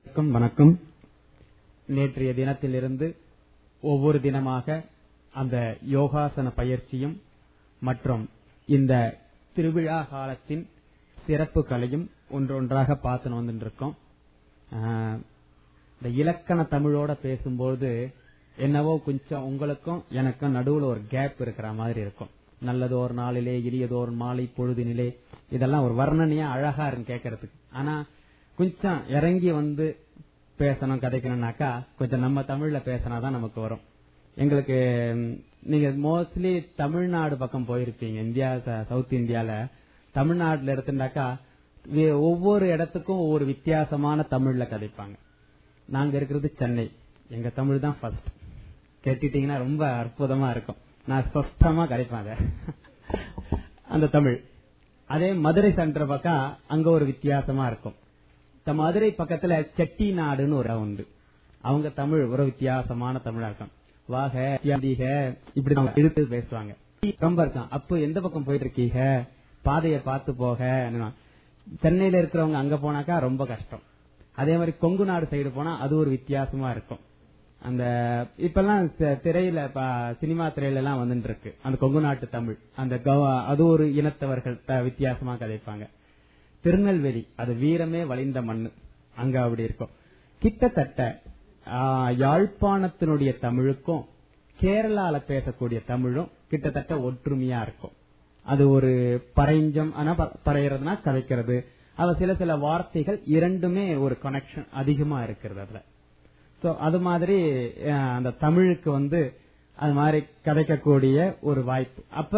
அனைவருக்கும் வணக்கம் நேற்றைய தினத்திலிருந்து ஒவ்வொரு தினமாக அந்த யோகாசன பயிற்சியும் மற்றும் இந்த திருவிழா காலத்தின் சிறப்புகளையும் ஒன்றொன்றாக பார்த்து வந்துட்டு இருக்கோம் ஆஹ், இந்த இலக்கண தமிழோட பேசும்போது என்னவோ கொஞ்சம் உங்களுக்கும் எனக்கும் நடுவுல ஒரு கேப் இருக்கிற மாதிரி இருக்கும் நல்லதோர் நாளிலே இனியதோர் மாலை பொழுதினிலே இதெல்லாம் ஒரு வர்ணனையா அழகா இருக்கும் கேட்கறதுக்கு ஆனா கொஞ்சம் இறங்கி வந்து பேசணும் கதைக்கணும்னாக்கா கொஞ்சம் நம்ம தமிழ்ல பேசினாதான் நமக்கு வரும் எங்களுக்கு ம், நீங்க மோஸ்ட்லி தமிழ்நாடு பக்கம் போயிருப்பீங்க இந்தியா ச- சவுத் இந்தியால தமிழ்நாட்டுல எடுத்துட்டாக்கா வி- ஒவ்வொரு இடத்துக்கும் ஒவ்வொரு வித்தியாசமான தமிழ்ல கதைப்பாங்க நாங்க இருக்கிறது சென்னை எங்க தமிழ் தான் ஃபர்ஸ்ட் கேட்டுட்டீங்கன்னா ரொம்ப அற்புதமா இருக்கும் நான் ஸ்பஷ்டமா கரைப்பேன் அதை அந்த தமிழ் அதே மதுரை சென்ற பக்கம் அங்க ஒரு வித்தியாசமா இருக்கும் இந்த மதுரை பக்கத்துல செட்டி நாடுன்னு ஒரு இடம் உண்டு அவங்க தமிழ் ஒரு வித்தியாசமான தமிழா இருக்கும் வாக தியாதிக இப்படி தான் இழுத்து பேசுவாங்க ரொம்ப இருக்கான் அப்போ எந்த பக்கம் போயிட்டு இருக்கீங்க பாதையை பார்த்து போக சென்னையில இருக்கிறவங்க அங்க போனாக்கா ரொம்ப கஷ்டம் அதே மாதிரி கொங்கு நாடு சைடு போனா அது ஒரு வித்தியாசமா இருக்கும் அந்த இப்பெல்லாம் தி- திரையில ப- சினிமா திரையில எல்லாம் வந்துட்டு இருக்கு அந்த கொங்கு நாட்டு தமிழ் அந்த கவ- அது ஒரு இனத்தவர்கள் த- வித்தியாசமா கதைப்பாங்க திருநெல்வேலி அது வீரமே வழிந்த மண்ணு அங்க அப்படி இருக்கும் கிட்டத்தட்ட ஆ, யாழ்ப்பாணத்தினுடைய தமிழுக்கும் கேரளால பேசக்கூடிய தமிழும் கிட்டத்தட்ட ஒற்றுமையா இருக்கும் அது ஒரு பறைஞ்சம் ஆனா ப- பறையறதுனா கதைக்கிறது அது சில சில வார்த்தைகள் இரண்டுமே ஒரு கனெக்ஷன் அதிகமா இருக்கிறது அதுல சோ அது மாதிரி அஹ், அந்த தமிழுக்கு வந்து அது மாதிரி கதைக்கக்கூடிய ஒரு வாய்ப்பு அப்ப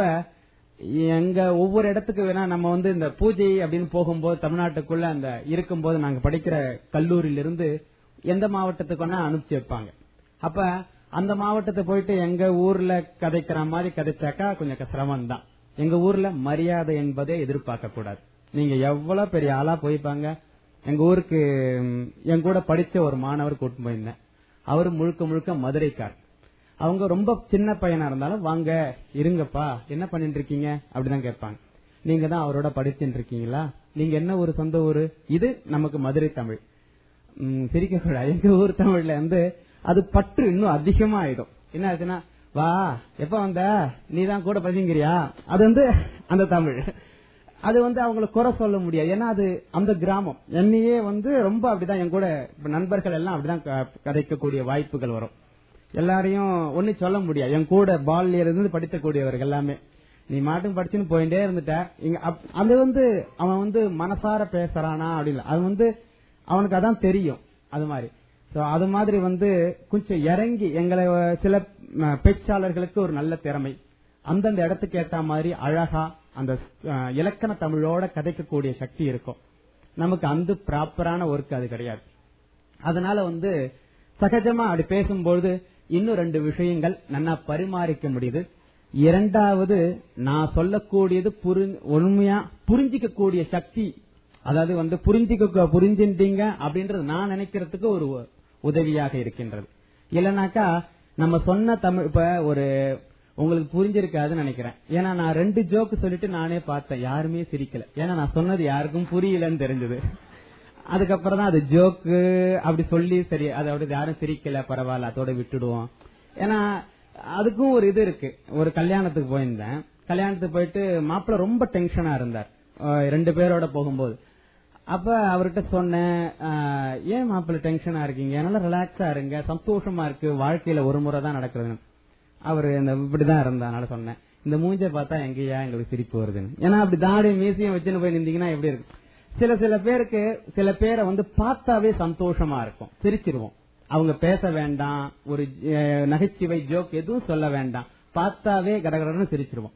எங்க ஒவ்வொரு இடத்துக்கு வேணா நம்ம வந்து இந்த பூஜை அப்படின்னு போகும்போது தமிழ்நாட்டுக்குள்ள அந்த இருக்கும்போது நாங்க படிக்கிற கல்லூரியிலிருந்து எந்த மாவட்டத்துக்கு வேணா அனுப்பிச்சு வைப்பாங்க அப்ப அந்த மாவட்டத்தை போயிட்டு எங்க ஊர்ல கதைக்கிற மாதிரி கதைச்சாக்கா கொஞ்சம் சிரமம் தான் எங்க ஊர்ல மரியாதை என்பதை எதிர்பார்க்க கூடாது நீங்க எவ்வளவு பெரிய ஆளா போய்ப்பாங்க எங்க ஊருக்கு ம், என் கூட படிச்ச ஒரு மாணவர் கூட்டு போயிருந்தேன் அவரு முழுக்க முழுக்க மதுரைக்கார் அவங்க ரொம்ப சின்ன பையனா இருந்தாலும் வாங்க இருங்கப்பா என்ன பண்ணிட்டு இருக்கீங்க அப்படிதான் கேட்பாங்க நீங்க தான் அவரோட படிச்சுட்டு இருக்கீங்களா நீங்க என்ன ஒரு சொந்த ஊரு இது நமக்கு மதுரை தமிழ் ம், சிரிக்க கூடாது எங்க ஊர் தமிழ்ல வந்து அது பற்று இன்னும் அதிகமா ஆயிடும் என்ன ஆச்சுன்னா வா எப்ப வந்த நீ தான் கூட படிங்கிறியா அது வந்து அந்த தமிழ் அது வந்து அவங்கள குறை சொல்ல முடியாது ஏன்னா அது அந்த கிராமம் என்னையே வந்து ரொம்ப அப்படிதான் என் கூட இப்ப நண்பர்கள் எல்லாம் அப்படிதான் க- கதைக்கக்கூடிய வாய்ப்புகள் வரும் எல்லாரையும் ஒண்ணு சொல்ல முடியாது என் கூட பால்ல இருந்து படிக்கக்கூடியவர்கள் எல்லாமே நீ மாட்டும் படிச்சுன்னு போயிட்டே இருந்துட்ட இங்க அப்- அது வந்து அவன் வந்து மனசார பேசுறானா அப்படின்னு அது வந்து அவனுக்கு அதான் தெரியும் அது மாதிரி சோ அது மாதிரி வந்து கொஞ்சம் இறங்கி எங்களை அஹ், சில அஹ், பேச்சாளர்களுக்கு ஒரு நல்ல திறமை அந்தந்த இடத்துக்கு ஏத்த மாதிரி அழகா அந்த அஹ், இலக்கண தமிழோட கதைக்கக்கூடிய சக்தி இருக்கும் நமக்கு அந்த ப்ராப்பரான ஒர்க் அது கிடையாது அதனால வந்து சகஜமா அப்படி பேசும்பொழுது இன்னும் ரெண்டு விஷயங்கள் நல்லா பரிமாறிக்க முடியுது இரண்டாவது நான் சொல்லக்கூடியது புரி- உண்மையா புரிஞ்சிக்க கூடிய சக்தி அதாவது வந்து புரிஞ்சிக்க புரிஞ்சிட்டீங்க அப்படின்றது நான் நினைக்கிறதுக்கு ஒரு உதவியாக இருக்கின்றது இல்லனாக்கா நம்ம சொன்ன தமிழ் இப்ப ஒரு உங்களுக்கு புரிஞ்சிருக்காதுன்னு நினைக்கிறேன் ஏன்னா நான் ரெண்டு ஜோக்கு சொல்லிட்டு நானே பார்த்தேன் யாருமே சிரிக்கல ஏன்னா நான் சொன்னது யாருக்கும் புரியலன்னு தெரிஞ்சது அதுக்கப்புறம் தான் அது ஜோக்கு அப்படி சொல்லி சரி அது அப்படி யாரும் சிரிக்கல பரவாயில்ல அதோட விட்டுடுவோம் ஏன்னா அதுக்கும் ஒரு இது இருக்கு ஒரு கல்யாணத்துக்கு போயிருந்தேன் கல்யாணத்துக்கு போயிட்டு மாப்பிள்ள ரொம்ப டென்ஷனா இருந்தார் அஹ் ரெண்டு பேரோட போகும்போது அப்ப அவர்கிட்ட சொன்னேன் அஹ், ஏன் மாப்பிள்ள டென்ஷனா இருக்கீங்க நல்லா ரிலாக்ஸா இருங்க சந்தோஷமா இருக்கு வாழ்க்கையில ஒரு முறை தான் நடக்கிறது அவரு இந்த இப்படிதான் இருந்தானால சொன்னேன் இந்த மூஞ்ச பார்த்தா எங்கேயா எங்களுக்கு சிரிப்பு வருதுன்னு ஏன்னா அப்படி தாடி மீசியம் வச்சுன்னு போய் நின்றீங்கன்னா எப்படி இருக்கு சில சில பேருக்கு சில பேரை வந்து பார்த்தாவே சந்தோஷமா இருக்கும் சிரிச்சிருவோம் அவங்க பேச வேண்டாம் ஒரு அஹ், நகைச்சுவை ஜோக் எதுவும் சொல்ல வேண்டாம் பார்த்தாவே கடகடன்னு சிரிச்சிருவோம்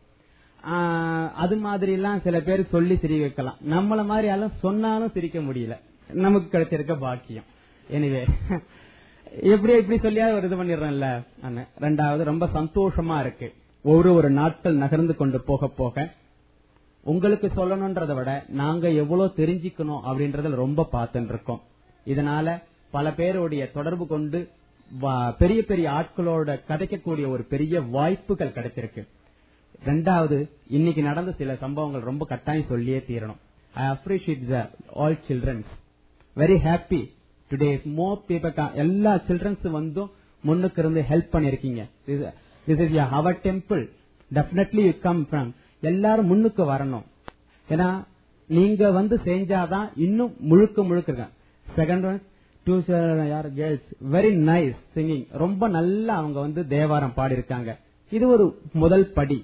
ஆஹ், அது மாதிரி எல்லாம் சில பேர் சொல்லி சிரி வைக்கலாம் நம்மள மாதிரி எல்லாம் சொன்னாலும் சிரிக்க முடியல நமக்கு கிடைச்சிருக்க பாக்கியம் எனிவே எப்படி இப்படி சொல்லியாவது ஒரு இது பண்ணிடுறேன்ல அண்ணே. ரெண்டாவது ரொம்ப சந்தோஷமா இருக்கு ஒரு ஒரு நாட்கள் நகர்ந்து கொண்டு போக போக உங்களுக்கு சொல்லணும்ன்றதை விட நாங்க எவ்வளவு தெரிஞ்சுக்கணும் அப்படின்றதுல ரொம்ப பார்த்துட்டு இருக்கோம் இதனால பல பேருடைய தொடர்பு கொண்டு வா- பெரிய பெரிய ஆட்களோட கதைக்கக்கூடிய ஒரு பெரிய வாய்ப்புகள் கிடைச்சிருக்கு ரெண்டாவது இன்னைக்கு நடந்த சில சம்பவங்கள் ரொம்ப கட்டாயம் சொல்லியே தீரணும் I appreciate the all childrens very happy today more people எல்லா சில்ட்ரன்ஸ் வந்தும் முன்னுக்கு இருந்து ஹெல்ப் பண்ணிருக்கீங்க this is our temple definitely you come from எல்லாரும் முன்னுக்கு வரணும் ஏன்னா நீங்க வந்து செஞ்சாதான் இன்னும் முழுக்க முழுக்க இருக்காங்க செகண்ட் ஒன் டூ யார் கேர்ள்ஸ் வெரி நைஸ் சிங்கிங் ரொம்ப நல்லா அவங்க வந்து தேவாரம் பாடி இருக்காங்க இது ஒரு முதல் படி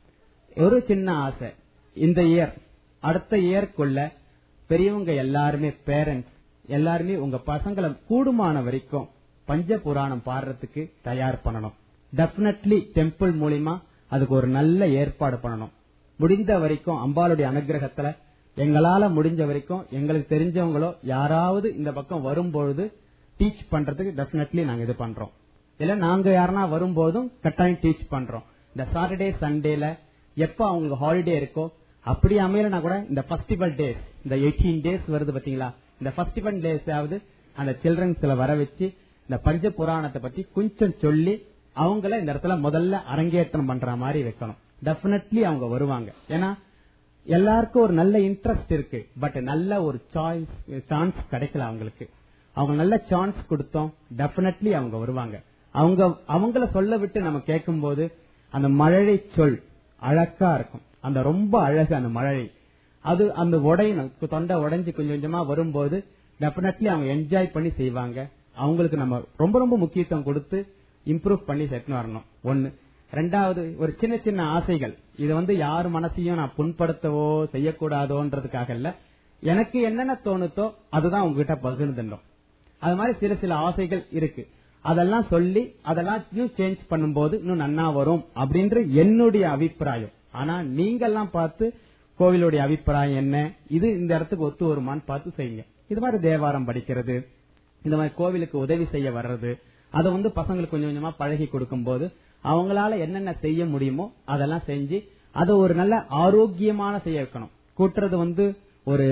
ஒரு சின்ன ஆசை இந்த இயர் அடுத்த இயர்க்குள்ள பெரியவங்க எல்லாருமே பேரண்ட்ஸ் எல்லாருமே உங்க பசங்களை கூடுமான வரைக்கும் பஞ்ச புராணம் பாடுறதுக்கு தயார் பண்ணணும் டெபினெட்லி டெம்பிள் மூலியமா அதுக்கு ஒரு நல்ல ஏற்பாடு பண்ணணும் முடிந்த வரைக்கும் அம்பாளுடைய அனுகிரகத்துல எங்களால முடிஞ்ச வரைக்கும் எங்களுக்கு தெரிஞ்சவங்களோ யாராவது இந்த பக்கம் வரும்பொழுது டீச் பண்றதுக்கு டெபினெட்லி நாங்க இது பண்றோம் இல்ல நாங்க யாருன்னா வரும்போதும் கட்டாயம் டீச் பண்றோம் இந்த சாட்டர்டே சண்டேல எப்ப அவங்களுக்கு ஹாலிடே இருக்கோ அப்படி அமையலனா கூட இந்த ஃபெஸ்டிவல் டேஸ் இந்த எயிட்டீன் டேஸ் வருது பாத்தீங்களா இந்த ஃபெஸ்டிவல் டேஸ் ஆவது அந்த சில்ட்ரன்ஸ்ல வர வச்சு இந்த பஞ்ச புராணத்தை பத்தி கொஞ்சம் சொல்லி அவங்கள இந்த இடத்துல முதல்ல அரங்கேற்றம் பண்ற மாதிரி வைக்கணும் டெபினெட்லி அவங்க வருவாங்க ஏன்னா எல்லாருக்கும் ஒரு நல்ல இன்ட்ரெஸ்ட் இருக்கு பட் நல்ல ஒரு சாய்ஸ் சான்ஸ் கிடைக்கல அவங்களுக்கு அவங்க நல்ல சான்ஸ் கொடுத்தோம் டெபினெட்லி அவங்க வருவாங்க அவங்க அவங்கள சொல்ல விட்டு நம்ம கேட்கும் போது அந்த மழலை சொல் அழகா இருக்கும் அந்த ரொம்ப அழகு அந்த மழலை அது அந்த உடையணும் தொண்டை உடைஞ்சு கொஞ்சம் கொஞ்சமா வரும்போது டெபினெட்லி அவங்க என்ஜாய் பண்ணி செய்வாங்க அவங்களுக்கு நம்ம ரொம்ப ரொம்ப முக்கியத்துவம் கொடுத்து இம்ப்ரூவ் பண்ணி செட்னு வரணும் ஒன்னு ரெண்டாவது ஒரு சின்ன சின்ன ஆசைகள் இது வந்து யார் மனசையும் நான் புண்படுத்தவோ செய்யக்கூடாதோன்றதுக்காக இல்ல எனக்கு என்னென்ன தோணுத்தோ அதுதான் உங்ககிட்ட பகிர்ந்துட்டோம் அது மாதிரி சில சில ஆசைகள் இருக்கு அதெல்லாம் சொல்லி அதெல்லாம் சேஞ்ச் பண்ணும்போது இன்னும் நன்னா வரும் அப்படின்ற என்னுடைய அபிப்பிராயம் ஆனா நீங்க எல்லாம் பார்த்து கோவிலுடைய அபிப்பிராயம் என்ன இது இந்த இடத்துக்கு ஒத்து வருமான்னு பார்த்து செய்யுங்க இது மாதிரி தேவாரம் படிக்கிறது இந்த மாதிரி கோவிலுக்கு உதவி செய்ய வர்றது அதை வந்து பசங்களுக்கு கொஞ்சம் கொஞ்சமா பழகி கொடுக்கும் போது அவங்களால என்னென்ன செய்ய முடியுமோ அதெல்லாம் செஞ்சு அதை ஒரு நல்ல ஆரோக்கியமான செய்ய வைக்கணும் கூட்டுறது வந்து ஒரு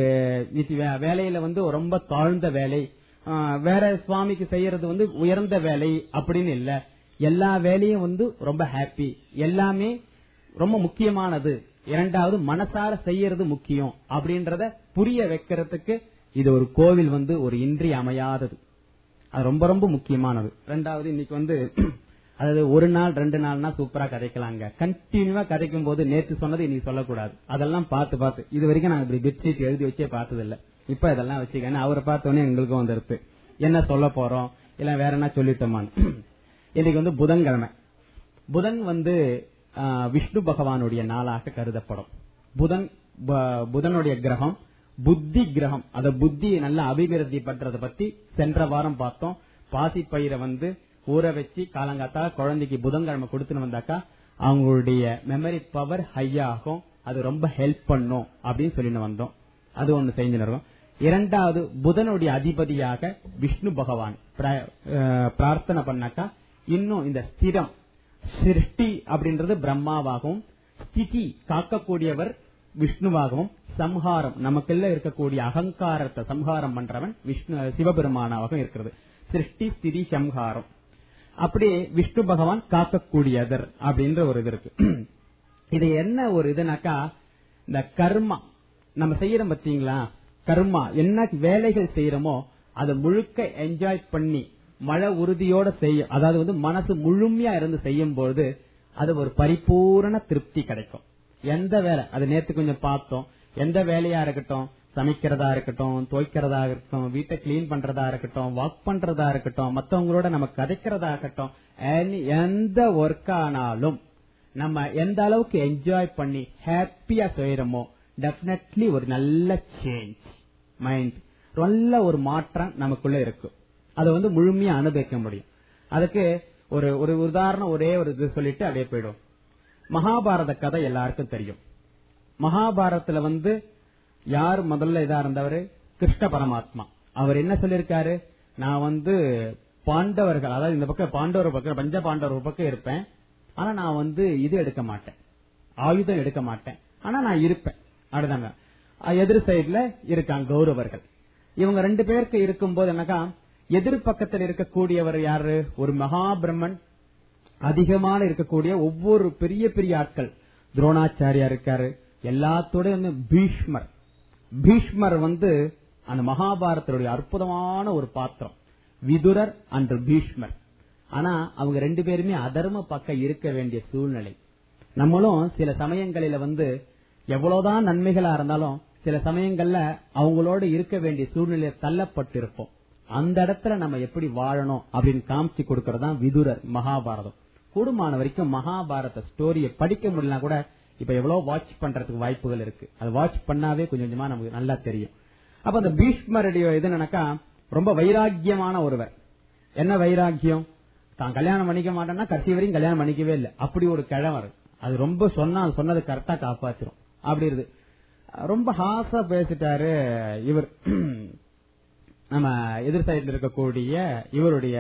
வேலையில வந்து ரொம்ப தாழ்ந்த வேலை வேற சுவாமிக்கு செய்யறது வந்து உயர்ந்த வேலை அப்படின்னு இல்ல எல்லா வேலையும் வந்து ரொம்ப ஹாப்பி எல்லாமே ரொம்ப முக்கியமானது இரண்டாவது மனசார செய்யறது முக்கியம் அப்படின்றத புரிய வைக்கிறதுக்கு இது ஒரு கோவில் வந்து ஒரு இன்றி அமையாதது அது ரொம்ப ரொம்ப முக்கியமானது ரெண்டாவது இன்னைக்கு வந்து அதாவது ஒரு நாள் ரெண்டு நாள்னா சூப்பரா கதைக்கலாங்க கண்டினியூவா கதைக்கும் போது நேத்து சொன்னது இன்னைக்கு சொல்லக்கூடாது அதெல்லாம் பார்த்து பார்த்து இது வரைக்கும் நாங்க இப்படி பெட்ஷீட் எழுதி வச்சே பார்த்தது இல்ல இப்ப இதெல்லாம் வச்சுக்கேன் அவரை பார்த்தோன்னே எங்களுக்கும் வந்துருது என்ன சொல்ல போறோம் இல்ல வேற என்ன சொல்லிட்டோமான்னு இன்னைக்கு வந்து புதன்கிழமை புதன் வந்து விஷ்ணு பகவானுடைய நாளாக கருதப்படும் புதன் புதனுடைய கிரகம் புத்தி கிரகம் அத புத்தி நல்லா அபிவிருத்தி பண்றத பத்தி சென்ற வாரம் பார்த்தோம் பாசி பயிரை வந்து ஊற வச்சு காலங்காத்தா குழந்தைக்கு புதன்கிழமை கொடுத்துன்னு வந்தாக்கா அவங்களுடைய மெமரி பவர் ஹை ஆகும் அது ரொம்ப ஹெல்ப் பண்ணும் அப்படின்னு சொல்லிட்டு வந்தோம் அது ஒண்ணு செஞ்சு இருக்கோம் இரண்டாவது புதனுடைய அதிபதியாக விஷ்ணு பகவான் பிரார்த்தனை பண்ணாக்கா இன்னும் இந்த ஸ்திரம் சிருஷ்டி அப்படின்றது பிரம்மாவாகவும் ஸ்திதி காக்கக்கூடியவர் விஷ்ணுவாகவும் சம்ஹாரம் நமக்குள்ள இருக்கக்கூடிய அகங்காரத்தை சம்ஹாரம் பண்றவன் விஷ்ணு சிவபெருமானாகவும் இருக்கிறது சிருஷ்டி ஸ்திதி சம்ஹாரம் அப்படியே விஷ்ணு பகவான் காக்கக்கூடியதர் அப்படின்ற ஒரு இது இருக்கு இது என்ன ஒரு இதுனாக்கா இந்த கர்மா நம்ம செய்யறோம் பாத்தீங்களா கர்மா என்ன வேலைகள் செய்யறோமோ அதை முழுக்க என்ஜாய் பண்ணி மழை உறுதியோட செய்ய அதாவது வந்து மனசு முழுமையா இருந்து செய்யும் பொழுது அது ஒரு பரிபூரண திருப்தி கிடைக்கும் எந்த வேலை அது நேத்து கொஞ்சம் பார்த்தோம் எந்த வேலையா இருக்கட்டும் சமைக்கிறதா இருக்கட்டும் துவைக்கிறதா இருக்கட்டும் வீட்டை கிளீன் பண்றதா இருக்கட்டும் வாக் பண்றதா இருக்கட்டும் மத்தவங்களோட நம்ம கதைக்கிறதா இருக்கட்டும் எந்த ஒர்க் ஆனாலும் நம்ம எந்த அளவுக்கு என்ஜாய் பண்ணி ஹாப்பியா செய்யறோமோ டெபினெட்லி ஒரு நல்ல சேஞ்ச் மைண்ட் நல்ல ஒரு மாற்றம் நமக்குள்ள இருக்கும் அதை வந்து முழுமையா அனுபவிக்க முடியும் அதுக்கு ஒரு ஒரு உதாரணம் ஒரே ஒரு இது சொல்லிட்டு அப்படியே போயிடும் மகாபாரத கதை எல்லாருக்கும் தெரியும் மகாபாரதத்துல வந்து யார் முதல்ல இதா இருந்தவர் கிருஷ்ண பரமாத்மா அவர் என்ன சொல்லிருக்காரு நான் வந்து பாண்டவர்கள் அதாவது இந்த பக்கம் பாண்டவர் பக்கம் பஞ்ச பாண்டவர் பக்கம் இருப்பேன் ஆனா நான் வந்து இது எடுக்க மாட்டேன் ஆயுதம் எடுக்க மாட்டேன் ஆனா நான் இருப்பேன் அப்படிதாங்க எதிர் சைடுல இருக்காங்க கௌரவர்கள் இவங்க ரெண்டு பேருக்கு இருக்கும்போது என்னக்கா எதிர் பக்கத்தில் இருக்கக்கூடியவர் யாரு ஒரு மகாபிரம்மன் அதிகமான இருக்கக்கூடிய ஒவ்வொரு பெரிய பெரிய ஆட்கள் துரோணாச்சாரியா இருக்காரு எல்லாத்தோட பீஷ்மர் பீஷ்மர் வந்து அந்த மகாபாரதத்துடைய அற்புதமான ஒரு பாத்திரம் விதுரர் அன்று பீஷ்மர் ஆனா அவங்க ரெண்டு பேருமே அதர்ம பக்கம் இருக்க வேண்டிய சூழ்நிலை நம்மளும் சில சமயங்களில வந்து எவ்வளவுதான் நன்மைகளா இருந்தாலும் சில சமயங்கள்ல அவங்களோட இருக்க வேண்டிய சூழ்நிலையை தள்ளப்பட்டிருப்போம் அந்த இடத்துல நம்ம எப்படி வாழணும் அப்படின்னு காமிச்சு கொடுக்கறதுதான் விதுரர் மகாபாரதம் கூடுமான வரைக்கும் மகாபாரத ஸ்டோரியை படிக்க முடியலனா கூட இப்ப எவ்வளவு வாட்ச் பண்றதுக்கு வாய்ப்புகள் இருக்கு அது வாட்ச் பண்ணாவே கொஞ்சம் கொஞ்சமா நமக்கு நல்லா தெரியும் அப்ப அந்த பீஷ்மருடைய இது என்னக்கா ரொம்ப வைராக்கியமான ஒருவர் என்ன வைராக்கியம் தான் கல்யாணம் பண்ணிக்க மாட்டேன்னா கடைசி வரைக்கும் கல்யாணம் பண்ணிக்கவே இல்லை அப்படி ஒரு கிழவர் அது ரொம்ப சொன்னா அது சொன்னது கரெக்டா காப்பாத்திரும் அப்படி இருக்கு ரொம்ப ஹாசா பேசிட்டாரு இவர் நம்ம எதிர் சைடுல இருக்கக்கூடிய இவருடைய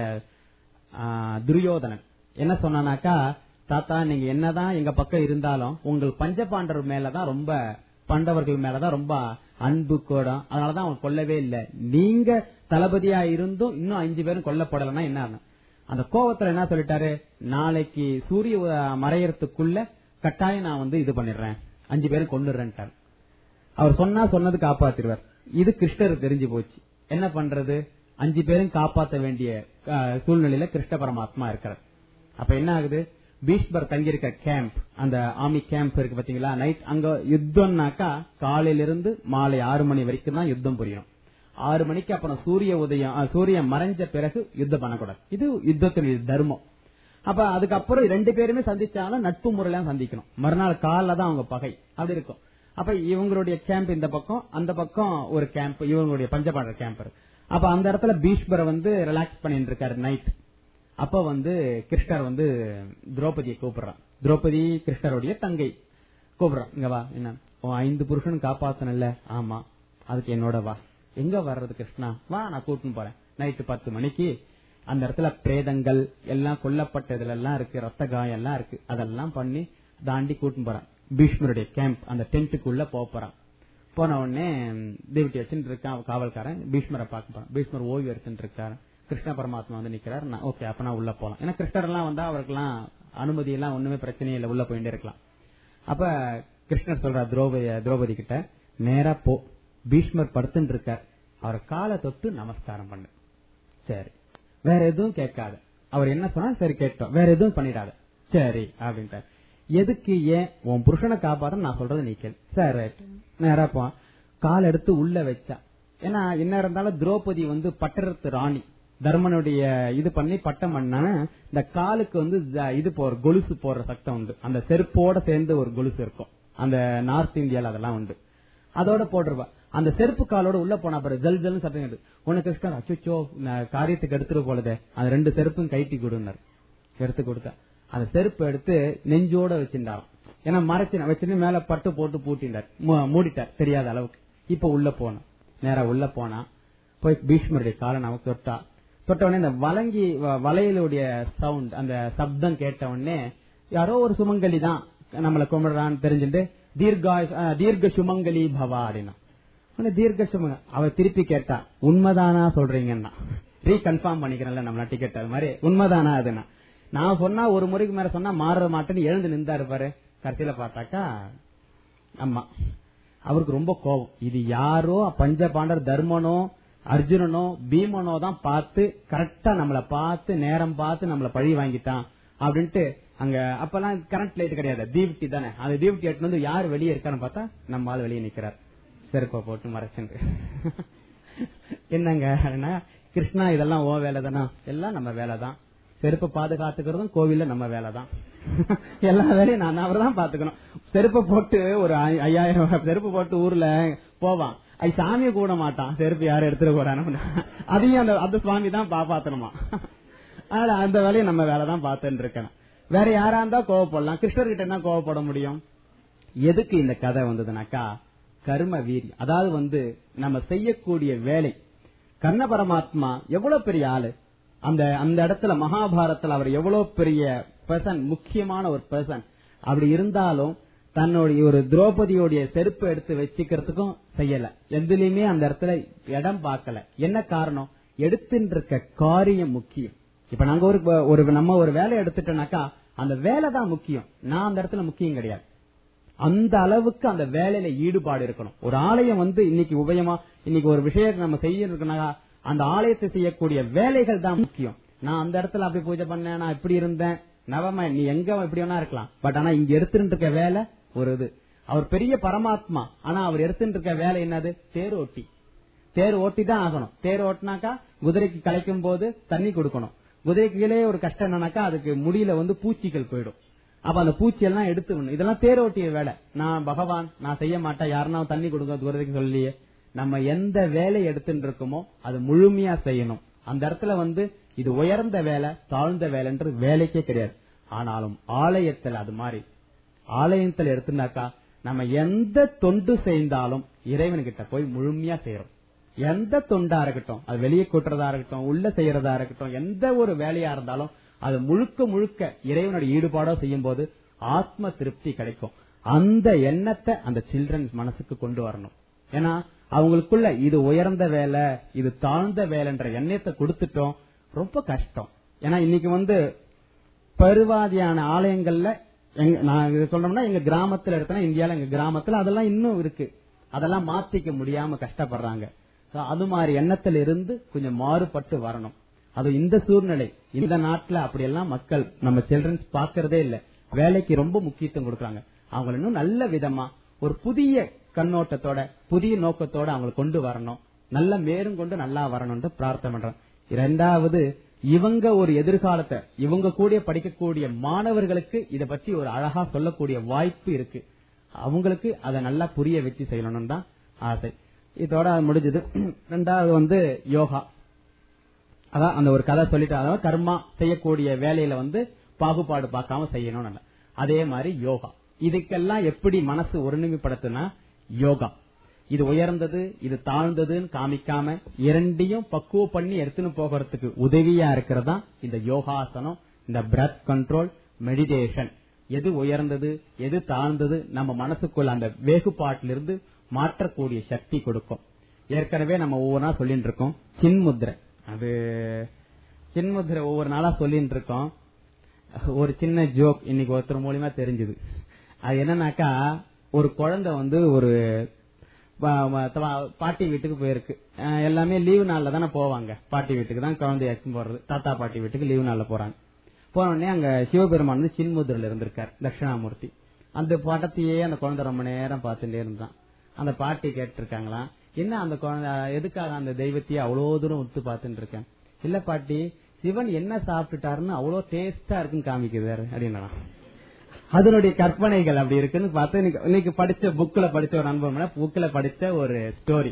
ஆ, துரியோதனன் என்ன சொன்னானாக்கா தாத்தா நீங்க என்னதான் எங்க பக்கம் இருந்தாலும் உங்கள் பஞ்சபாண்டவர் மேலதான் ரொம்ப பாண்டவர்கள் மேலதான் ரொம்ப அன்பு கோடம் அதனாலதான் அவங்க கொல்லவே இல்லை நீங்க தளபதியா இருந்தும் இன்னும் அஞ்சு பேரும் கொல்லப்படலைன்னா என்ன ஆகும்? அந்த கோவத்துல என்ன சொல்லிட்டாரு நாளைக்கு சூரிய உ- மறையறதுக்குள்ள கட்டாயம் நான் வந்து இது பண்ணிடுறேன் அஞ்சு பேரும் கொண்டுறேன்ட்டார் அவர் சொன்னா சொன்னது காப்பாத்திடுவார் இது கிருஷ்ணருக்கு தெரிஞ்சு போச்சு என்ன பண்றது அஞ்சு பேரும் காப்பாத்த வேண்டிய அஹ், சூழ்நிலையில கிருஷ்ண பரமாத்மா இருக்கிறார் அப்ப என்ன ஆகுது பீஷ்மர் தங்கியிருக்க கேம்ப் அந்த ஆர்மி கேம்ப் இருக்கு பாத்தீங்களா நைட் அங்க யுத்தம்னாக்கா காலையில இருந்து மாலை ஆறு மணி வரைக்கும் தான் யுத்தம் புரியணும் ஆறு மணிக்கு அப்புறம் சூரிய உதயம் அஹ், சூரியன் மறைஞ்ச பிறகு யுத்தம் பண்ணக்கூடாது இது யுத்தத்தினுடைய தர்மம் அப்ப அதுக்கப்புறம் ரெண்டு பேருமே சந்திச்சாலும் நட்பு முறையில சந்திக்கணும் மறுநாள் காலைல தான் அவங்க பகை அப்படி இருக்கும் அப்ப இவங்களுடைய கேம்ப் இந்த பக்கம் அந்த பக்கம் ஒரு கேம்ப் இவங்களுடைய பஞ்சபாண்டர் கேம்ப் இருக்கு அப்ப அந்த இடத்துல பீஷ்மரை வந்து ரிலாக்ஸ் பண்ணிட்டு இருக்காரு நைட் அப்ப வந்து கிருஷ்ணர் வந்து திரௌபதியை கூப்பிடுறான் திரௌபதி கிருஷ்ணருடைய தங்கை கூப்பிடுறான் இங்க வா என்ன உன் ஐந்து புருஷன் காப்பாத்தனல்ல ஆமா அதுக்கு என்னோட வா எங்க வர்றது கிருஷ்ணா வா நான் கூட்டின்னு போறேன் நைட்டு பத்து மணிக்கு அந்த இடத்துல பிரேதங்கள் எல்லாம் கொல்லப்பட்டதுல எல்லாம் இருக்கு ரத்த காயம் எல்லாம் இருக்கு அதெல்லாம் பண்ணி தாண்டி கூட்டின்னு போறான் பீஷ்மருடைய கேம்ப் அந்த டென்ட்டுக்குள்ள போப் போறான் போன உடனே தேவிட்டி வச்சுட்டு இருக்கான் காவல்காரன் பீஷ்மரை பார்க்க போறான் பீஷ்மர் ஓய்வு எடுத்துட்டு இருக்காரு கிருஷ்ண பரமாத்மா வந்து நிக்கிறார் நான் ஓகே அப்ப நான் உள்ள போலாம் ஏன்னா கிருஷ்ணர் எல்லாம் வந்தா அவருக்கெல்லாம் அனுமதி எல்லாம் ஒண்ணுமே பிரச்சனையே இல்லை உள்ள போயிட்டே இருக்கலாம் அப்ப கிருஷ்ணர் சொல்றார் திரௌபதி திரௌபதி கிட்ட நேரா போ பீஷ்மர் படுத்துட்டு இருக்கார் அவர் காலை தொட்டு நமஸ்காரம் பண்ணு சரி வேற எதுவும் கேட்காத அவர் என்ன சொன்னா சரி கேட்டோம் வேற எதுவும் பண்ணிடாத சரி அப்படின்ட்டார் எதுக்கு ஏன் உன் புருஷனை காப்பாத்த நான் சொல்றது நீ கேள் சரி ரைட் நேரா போ கால் எடுத்து உள்ள வச்சா ஏன்னா என்ன இருந்தாலும் திரௌபதி வந்து பட்டரத்து ராணி தர்மனுடைய இது பண்ணி பட்டம் பண்ணா இந்த காலுக்கு வந்து ஜ- இது போற கொலுசு போடுற சட்டம் உண்டு அந்த செருப்போட சேர்ந்து ஒரு கொலுசு இருக்கும் அந்த நார்த் இந்தியால அதெல்லாம் உண்டு அதோட போட்டுருவா அந்த செருப்பு காலோட உள்ள போனா பாரு ஜல் ஜல்னு சத்தம் கேட்டு உனக்கு கிருஷ்ணர் அச்சோ காரியத்துக்கு எடுத்துட்டு போலதே அந்த ரெண்டு செருப்பும் கைட்டி கொடுனார் எடுத்து கொடுத்தா அந்த செருப்பு எடுத்து நெஞ்சோட வச்சிருந்தாராம் ஏன்னா மறைச்சு வச்சுட்டு மேல பட்டு போட்டு பூட்டிண்டார் மூ- மூடிட்டார் தெரியாத அளவுக்கு இப்ப உள்ள போனா நேரா உள்ள போனா போய் பீஷ்மருடைய காலை நமக்கு தொட்டா தொட்ட உடனே இந்த வலங்கி வ- வளையலுடைய சவுண்ட் அந்த சப்தம் கேட்ட உடனே யாரோ ஒரு சுமங்கலி தான் நம்மள கும்பிடுறான்னு தெரிஞ்சுட்டு தீர்கா அஹ், தீர்க்க சுமங்கலி பவா அப்படின்னா உடனே தீர்க்க சுமங்க அவ திருப்பி கேட்டா உண்மைதானா சொல்றீங்கன்னா ரீகன்ஃபார்ம் பண்ணிக்கிறேன்ல நம்மள டிக்கெட் அது மாதிரி உண்மைதானா அதுனா நான் சொன்னா ஒரு முறைக்கு மேல சொன்னா மாற மாட்டேன்னு எழுந்து நின்றாரு பாரு கடைசியில பார்த்தாக்கா ஆமா அவருக்கு ரொம்ப கோபம் இது யாரோ பஞ்ச பாண்டர் தர்மனோ அர்ஜுனனோ பீமனோ தான் பார்த்து கரெக்டா நம்மள பார்த்து நேரம் பார்த்து நம்மள பழி வாங்கிட்டான் அப்படின்ட்டு அங்க அப்பெல்லாம் கரண்ட் லைட் கிடையாது தீப்தி தானே அந்த தீப்தி எட்டு வந்து யார் வெளியே இருக்கான்னு பார்த்தா நம்ம ஆள் வெளியே நிக்கிறார் செருப்பை போட்டு மறைச்சுட்டு என்னங்க அப்படின்னா, கிருஷ்ணா இதெல்லாம் ஓ வேலை தானா எல்லாம் நம்ம வேலை தான் செருப்பை பாதுகாத்துக்கிறதும் கோவில்ல நம்ம வேலை தான் எல்லா வேலையும் நான் அவர் தான் பாத்துக்கணும் செருப்பை போட்டு ஒரு ஐ- ஐயாயிரம் செருப்பு போட்டு ஊர்ல போவான் அது சாமியை கூட மாட்டான் செருப்பு யாரும் எடுத்துட கூடாது அதையும் அந்த அந்த சுவாமி தான் பாப்பாத்தணுமா அதனால அந்த வேலையை நம்ம வேலை தான் பார்த்துட்டு இருக்கணும் வேற யாரா இருந்தா கோவப்படலாம் கிருஷ்ணர்கிட்ட என்ன கோவப்பட முடியும் எதுக்கு இந்த கதை வந்ததுனாக்கா கர்ம வீரி அதாவது வந்து நம்ம செய்யக்கூடிய வேலை கர்ண பரமாத்மா எவ்வளவு பெரிய ஆளு அந்த அந்த இடத்துல மகாபாரதத்துல அவர் எவ்வளவு பெரிய பர்சன் முக்கியமான ஒரு பர்சன் அப்படி இருந்தாலும் தன்னுடைய ஒரு திரௌபதியோடைய செருப்பு எடுத்து வச்சுக்கிறதுக்கும் செய்யல எதுலயுமே அந்த இடத்துல இடம் பார்க்கல என்ன காரணம் எடுத்துட்டு இருக்க காரியம் முக்கியம் இப்ப நாங்க ஒரு ஒரு நம்ம ஒரு வேலை எடுத்துட்டோம்னாக்கா அந்த வேலை தான் முக்கியம் நான் அந்த இடத்துல முக்கியம் கிடையாது அந்த அளவுக்கு அந்த வேலையில ஈடுபாடு இருக்கணும் ஒரு ஆலயம் வந்து இன்னைக்கு உபயமா இன்னைக்கு ஒரு விஷயத்தை நம்ம செய்யணும்னா அந்த ஆலயத்தை செய்யக்கூடிய வேலைகள் தான் முக்கியம் நான் அந்த இடத்துல அப்படி பூஜை பண்ணேன் நான் இப்படி இருந்தேன் நவம நீ எங்க எப்படி வேணா இருக்கலாம் பட் ஆனா இங்க எடுத்துட்டு இருக்க வேலை ஒரு இது அவர் பெரிய பரமாத்மா ஆனா அவர் எடுத்துட்டு இருக்க வேலை என்னது தேர் ஓட்டி தேர் ஓட்டி தான் ஆகணும் தேர் ஓட்டினாக்கா குதிரைக்கு கலைக்கும் போது தண்ணி கொடுக்கணும் குதிரைக்கு கீழே ஒரு கஷ்டம் என்னன்னாக்கா அதுக்கு முடியல வந்து பூச்சிகள் போயிடும் அப்ப அந்த பூச்சி எல்லாம் எடுத்து விடணும். இதெல்லாம் தேர் ஓட்டிய வேலை நான் பகவான் நான் செய்ய மாட்டேன் யாருன்னா தண்ணி கொடுங்க குதிரைக்கு சொல்லியே நம்ம எந்த வேலை எடுத்துட்டு இருக்கோமோ அது முழுமையா செய்யணும் அந்த இடத்துல வந்து இது உயர்ந்த வேலை தாழ்ந்த வேலைன்றது வேலைக்கே கிடையாது ஆனாலும் ஆலயத்தில் அது மாதிரி ஆலயத்தில் எடுத்துனாக்கா நம்ம எந்த தொண்டு செய்தாலும் இறைவன்கிட்ட போய் முழுமையா செய்யறோம் எந்த தொண்டா இருக்கட்டும் அது வெளியே கூட்டுறதா இருக்கட்டும் உள்ள செய்யறதா இருக்கட்டும் எந்த ஒரு வேலையா இருந்தாலும் அது முழுக்க முழுக்க இறைவனுடைய ஈடுபாடோ செய்யும் போது ஆத்ம திருப்தி கிடைக்கும் அந்த எண்ணத்தை அந்த சில்ட்ரன்ஸ் மனசுக்கு கொண்டு வரணும் ஏன்னா அவங்களுக்குள்ள இது உயர்ந்த வேலை இது தாழ்ந்த வேலைன்ற எண்ணத்தை கொடுத்துட்டோம் ரொம்ப கஷ்டம் ஏன்னா இன்னைக்கு வந்து பருவாதியான ஆலயங்கள்ல எங்க நான் இது சொல்றோம்னா எங்க கிராமத்துல இருக்கனா இந்தியால எங்க கிராமத்துல அதெல்லாம் இன்னும் இருக்கு அதெல்லாம் மாத்திக்க முடியாம கஷ்டப்படுறாங்க So, அது மாதிரி எண்ணத்துல இருந்து கொஞ்சம் மாறுபட்டு வரணும் அது இந்த சூழ்நிலை இந்த நாட்டுல அப்படியெல்லாம் மக்கள் நம்ம சில்ட்ரன்ஸ் பாக்குறதே இல்ல வேலைக்கு ரொம்ப முக்கியத்துவம் கொடுக்கறாங்க அவங்க இன்னும் நல்ல விதமா ஒரு புதிய கண்ணோட்டத்தோட புதிய நோக்கத்தோட அவங்களை கொண்டு வரணும் நல்ல மேலும் கொண்டு நல்லா வரணும்னு பிரார்த்தனை பண்றேன் இரண்டாவது இவங்க ஒரு எதிர்காலத்தை இவங்க கூட படிக்கக்கூடிய மாணவர்களுக்கு இத பத்தி ஒரு அழகா சொல்லக்கூடிய வாய்ப்பு இருக்கு அவங்களுக்கு அதை நல்லா புரிய வச்சு செய்யணும்னு தான் ஆசை இதோட அது முடிஞ்சது ரெண்டாவது வந்து யோகா அதான் அந்த ஒரு கதை சொல்லிட்டு அதாவது கர்மா செய்யக்கூடிய வேலையில வந்து பாகுபாடு பார்க்காம செய்யணும்னு அதே மாதிரி யோகா இதுக்கெல்லாம் எப்படி மனசு ஒருநிமைப்படுத்துனா யோகா இது உயர்ந்தது இது தாழ்ந்ததுன்னு காமிக்காம இரண்டையும் பக்குவ பண்ணி எடுத்துன்னு போகிறதுக்கு உதவியா இருக்கிறதா இந்த யோகாசனம் இந்த பிரத் கண்ட்ரோல் மெடிடேஷன் எது உயர்ந்தது எது தாழ்ந்தது நம்ம மனசுக்குள்ள அந்த வேகுபாட்டிலிருந்து மாற்றக்கூடிய சக்தி கொடுக்கும் ஏற்கனவே நம்ம ஒவ்வொரு நாள் சொல்லிட்டு இருக்கோம் சின்முத்ரை அது சின்முத்ரை ஒவ்வொரு நாளா சொல்லிட்டு இருக்கோம் ஒரு சின்ன ஜோக் இன்னைக்கு ஒருத்தர் மூலியமா தெரிஞ்சது அது என்னன்னாக்கா ஒரு குழந்தை வந்து ஒரு பா- பா- தவா- பாட்டி வீட்டுக்கு போயிருக்கு அஹ் எல்லாமே லீவு நாள்ல தானே போவாங்க பாட்டி வீட்டுக்கு தான் குழந்தைய அழைச்சிட்டு போறது தாத்தா பாட்டி வீட்டுக்கு லீவு நாள்ல போறாங்க போன உடனே அங்க சிவபெருமான் வந்து சின்முதிரில இருந்திருக்கார் தட்சிணாமூர்த்தி அந்த படத்தையே அந்த குழந்தை ரொம்ப நேரம் பார்த்துட்டே இருந்தான் அந்த பாட்டி கேட்டிருக்காங்களாம் என்ன அந்த குழந்தை எதுக்காக அந்த தெய்வத்தையே அவ்வளவு தூரம் உத்து பார்த்துட்டு இருக்கேன் இல்ல பாட்டி சிவன் என்ன சாப்பிட்டுட்டாருன்னு அவ்வளவு டேஸ்டா இருக்குன்னு காமிக்குதாரு அப்படின்னா அதனுடைய கற்பனைகள் அப்படி இருக்குன்னு பார்த்து இன்னைக்கு- இன்னைக்கு படிச்ச புக்ல படிச்ச ஒரு அனுபவம் புக்ல படிச்ச ஒரு ஸ்டோரி